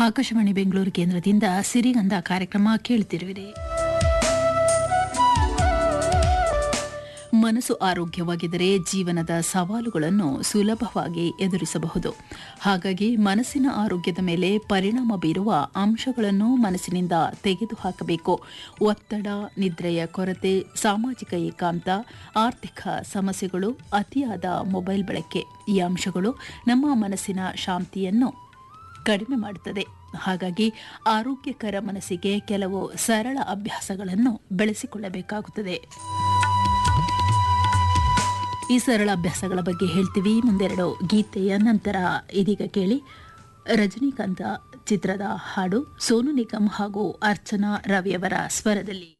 ಆಕಾಶವಾಣಿ ಬೆಂಗಳೂರು ಕೇಂದ್ರದಿಂದ ಸಿರಿಗಂಧ ಕಾರ್ಯಕ್ರಮ ಕೇಳುತ್ತಿರುವಿರಿ ಮನಸ್ಸು ಆರೋಗ್ಯವಾಗಿದ್ದರೆ ಜೀವನದ ಸವಾಲುಗಳನ್ನು ಸುಲಭವಾಗಿ ಎದುರಿಸಬಹುದು ಹಾಗಾಗಿ ಮನಸ್ಸಿನ ಆರೋಗ್ಯದ ಮೇಲೆ ಪರಿಣಾಮ ಬೀರುವ ಅಂಶಗಳನ್ನು ಮನಸ್ಸಿನಿಂದ ತೆಗೆದುಹಾಕಬೇಕು ಒತ್ತಡ ನಿದ್ರೆಯ ಕೊರತೆ ಸಾಮಾಜಿಕ ಏಕಾಂತ ಆರ್ಥಿಕ ಸಮಸ್ಯೆಗಳು ಅತಿಯಾದ ಮೊಬೈಲ್ ಬಳಕೆ ಈ ಅಂಶಗಳು ನಮ್ಮ ಮನಸ್ಸಿನ ಶಾಂತಿಯನ್ನು ಕಡಿಮೆ ಮಾಡುತ್ತದೆ ಹಾಗಾಗಿ ಆರೋಗ್ಯಕರ ಮನಸ್ಸಿಗೆ ಕೆಲವು ಸರಳ ಅಭ್ಯಾಸಗಳನ್ನು ಬೆಳೆಸಿಕೊಳ್ಳಬೇಕಾಗುತ್ತದೆ ಈ ಸರಳ ಅಭ್ಯಾಸಗಳ ಬಗ್ಗೆ ಹೇಳ್ತೀವಿ ಮುಂದೆರಡು ಗೀತೆಯ ನಂತರ ಇದೀಗ ಕೇಳಿ ರಜನಿಕಾಂತ ಚಿತ್ರದ ಹಾಡು ಸೋನು ನಿಗಮ್ ಹಾಗೂ ಅರ್ಚನಾ ರವಿಯವರ ಸ್ವರದಲ್ಲಿ